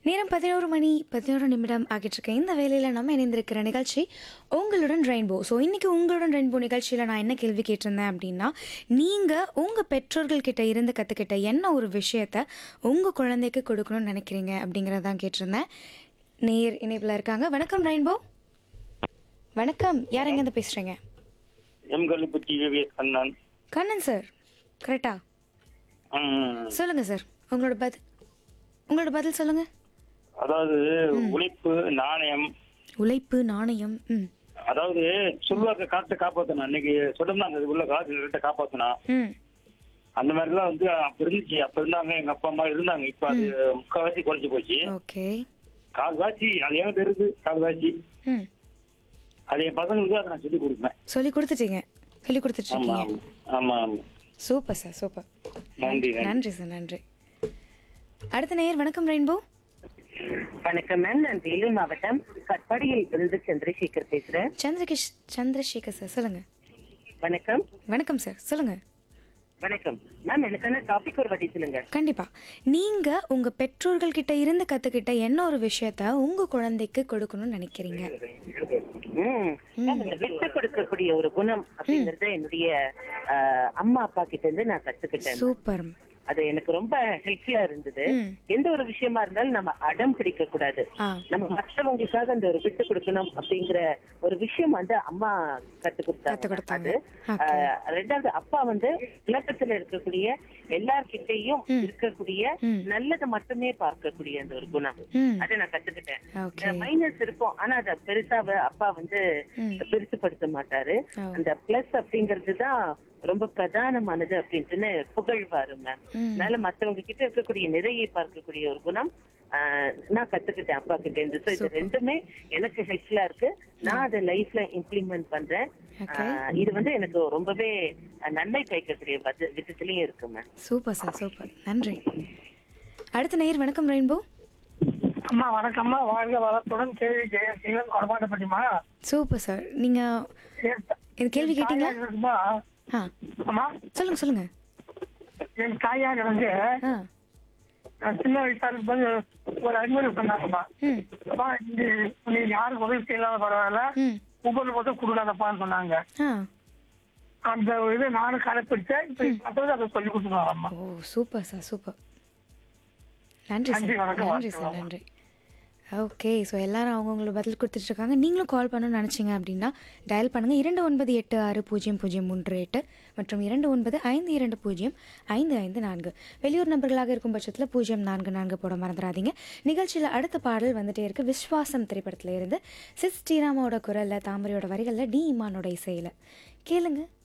நேரம் பதினோரு மணி பதினோரு நிமிடம் ஆகிட்டு இருக்க இந்த வேலையில் நம்ம இணைந்திருக்கிற நிகழ்ச்சி உங்களுடன் ரெயின்போ ஸோ இன்றைக்கி உங்களுடன் ரெயின்போ நிகழ்ச்சியில் நான் என்ன கேள்வி கேட்டிருந்தேன் அப்படின்னா நீங்கள் உங்கள் பெற்றோர்கள் கிட்ட இருந்து கற்றுக்கிட்ட என்ன ஒரு விஷயத்த உங்கள் குழந்தைக்கு கொடுக்கணும்னு நினைக்கிறீங்க அப்படிங்கிறதான் கேட்டிருந்தேன் நேர் இணைப்பில் இருக்காங்க வணக்கம் ரெயின்போ வணக்கம் யார் எங்கேருந்து பேசுகிறீங்க M Kallippatti VVS Kannan Kannan sir கரெக்டா ம், சொல்லுங்கள் சார் உங்களோட பதில் உங்களோட பதில் சொல்லுங்கள் அதாவது உழைப்பு நாணயம் உழைப்பு நாணயம் ம் அதாவது சொல்வாக்க காத்து காப்பாத்தணும் அன்னைக்கு சொன்னாங்க அது உள்ள காசு கிட்ட காப்பாத்தணும் ம் அந்த மாதிரி எல்லாம் வந்து அப்ப இருந்துச்சு அப்ப இருந்தாங்க எங்க அப்பா அம்மா இருந்தாங்க இப்ப அது முக்கால்வாசி குறைஞ்சு போச்சு ஓகே கால்வாசி அது ஏன் தெரியுது கால்வாசி ம் அது என் பசங்களுக்கு அதை நான் சொல்லி கொடுப்பேன் சொல்லி கொடுத்துட்டீங்க சொல்லி கொடுத்துட்டு ஆமா இருக்கீங்க ஆமா ஆமா சூப்பர் சார் சூப்பர் நன்றி நன்றி நன்றி சார் நன்றி அடுத்த நேயர் வணக்கம் ரெயின்போ வணக்கம் மேம் நான் வேலூர் மாவட்டம் கட்பாடியில் இருந்து சந்திரசேகர் பேசுறேன் சந்திரகிஷ் சந்திரசேகர் சார் சொல்லுங்க வணக்கம் வணக்கம் சார் சொல்லுங்க வணக்கம் மேம் எனக்கான டாபிக் ஒரு வாட்டி சொல்லுங்க கண்டிப்பா நீங்க உங்க பெற்றோர்கள் கிட்ட இருந்து கத்துக்கிட்ட என்ன ஒரு விஷயத்த உங்க குழந்தைக்கு கொடுக்கணும்னு நினைக்கிறீங்க ம் மேம், இந்த விட்டு கொடுக்கக்கூடிய ஒரு குணம் அப்படிங்கறது என்னுடைய ஆஹ், அம்மா அப்பா கிட்ட இருந்து நான் கத்துக்கிட்டேன் சூப்பர் அது எனக்கு ரொம்ப ஹெல்ப்ஃபுல்லா இருந்தது ம். எந்த ஒரு விஷயமா இருந்தாலும் நம்ம அடம் பிடிக்க கூடாது ஆ நம்ம மற்றவங்களுக்காக அந்த ஒரு விட்டு கொடுக்கணும் அப்படிங்கிற ஒரு விஷயம் வந்து அம்மா கத்து கத்து கொடுத்தாங்க கொடுத்தாங்க. அது Okay. ஆஹ், ரெண்டாவது அப்பா வந்து உலகத்துல இருக்கக்கூடிய எல்லார்கிட்டையும் இருக்கக்கூடிய ம். நல்லதை மட்டுமே பார்க்கக்கூடிய அந்த ஒரு குணம் ம் அதை நான் கத்துக்கிட்டேன் ஓகே மைனஸ் இருக்கும் ஆனா அத பெருசாவ அப்பா வந்து ம். பெருசுப்படுத்த மாட்டாரு ஓ. அந்த பிளஸ் அப்படிங்கிறது தான் ரொம்ப பிரதானமானது அப்படின்ட்டுன்னு புகழ்வாரு மேம் ம். அதனால மத்தவங்க கிட்ட இருக்கக்கூடிய நிறையை பார்க்கக்கூடிய ஒரு குணம் ஆஹ், நான் கத்துக்கிட்டேன் அப்பா கிட்ட இருந்து So, இது ரெண்டுமே எனக்கு ஹெல்ப்ஃபுல்லா இருக்கு நான் அதை லைஃப்ல இம்ப்ளிமெண்ட் பண்றேன் Okay. ஆஹ், இது வந்து எனக்கு ரொம்பவே நன்மை பயக்கக்கூடிய வித- விதத்திலயும் இருக்கு மேம் சூப்பர் சார் சூப்பர் நன்றி அடுத்த நேயர் வணக்கம் ரெயின்போ அம்மா வணக்கம்மா வாழ்க வளத்துடன் கேள்வி ஜெயசீலன் கொடமாட்டப்பட்டிமா சூப்பர் சார் நீங்க இந்த கேள்வி கேட்டீங்களா இருக்குமா ஆ அம்மா சொல்லுங்க சொல்லுங்க என் தாயார் வந்து ஆ நான் சின்ன வயசா இருக்கும்போது ஒரு அறிவுரை சொன்னாங்கம்மா ம் அம்மா இந்த நீ யாருக்கு உதவி செய்யலாத பரவாயில்ல ம் உங்களுக்கு மட்டும் கொடுக்காதப்பான்னு சொன்னாங்க ஆ அந்த இது நானும் கடைப்பிடிச்சேன் இப்ப மற்றவங்க அதை சொல்லி கொடுத்துருவாங்கம்மா ஓ சூப்பர் சார் சூப்பர் நன்றி சார் நன்றி, வணக்கம், நன்றி சார் வணக்கம். நன்றி ஓகே ஸோ எல்லாரும் அவங்கவுங்கள பதில் கொடுத்துட்டு இருக்காங்க நீங்களும் கால் பண்ணணும்னு நினச்சிங்க அப்படின்னா டயல் பண்ணுங்கள் இரண்டு ஒன்பது எட்டு ஆறு பூஜ்ஜியம் பூஜ்ஜியம் மூன்று எட்டு மற்றும் இரண்டு ஒன்பது ஐந்து இரண்டு பூஜ்ஜியம் ஐந்து ஐந்து நான்கு வெளியூர் நபர்களாக இருக்கும் பட்சத்தில் பூஜ்ஜியம் நான்கு நான்கு போட மறந்துடாதீங்க நிகழ்ச்சியில் அடுத்த பாடல் வந்துட்டே இருக்கு விஸ்வாசம் திரைப்படத்தில் இருந்து சிஸ் ஸ்ரீராமோட குரலில் தாமரையோட வரிகளில் டி இமானோட இசையில் கேளுங்க